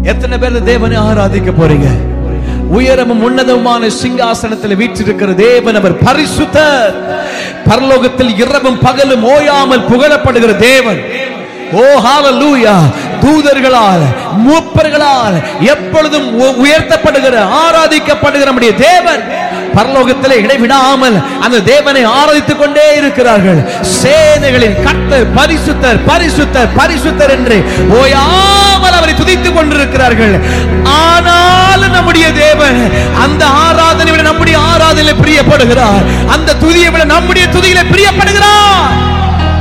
எத்தனை பேர் தேவனை ஆராதிக்க போறீங்க உயரமும் உன்னதமான சிங்காசனத்தில் வீற்றிருக்கிற தேவன் அவர் பரிசுத்தர் பரலோகத்தில் இரவும் பகலும் ஓயாமல் புகழப்படுகிற தேவன் ஓ ஹalleluya தூதர்களால் மூப்பர்களால் எப்பொழுதும் உ- உயர்த்தப்படுகிற ஆராதிக்கப்படுகிற நம்முடைய தேவன் பரலோகத்திலே இடைவிடாமல் அந்த தேவனை ஆராதித்துக் கொண்டே இருக்கிறார்கள் சேனைகளின் கர்த்தர் பரிசுத்தர் பரிசுத்தர் பரிசுத்தர் என்று ஓயாமல் அவரை துதித்துக் கொண்டிருக்கிறார்கள் ஆனாலும் நம்முடைய தேவன் அந்த ஆராதனை விட நம்முடைய ஆராதனை பிரியப்படுகிறார் அந்த துதியை விட நம்முடைய துதியில பிரியப்படுகிறார்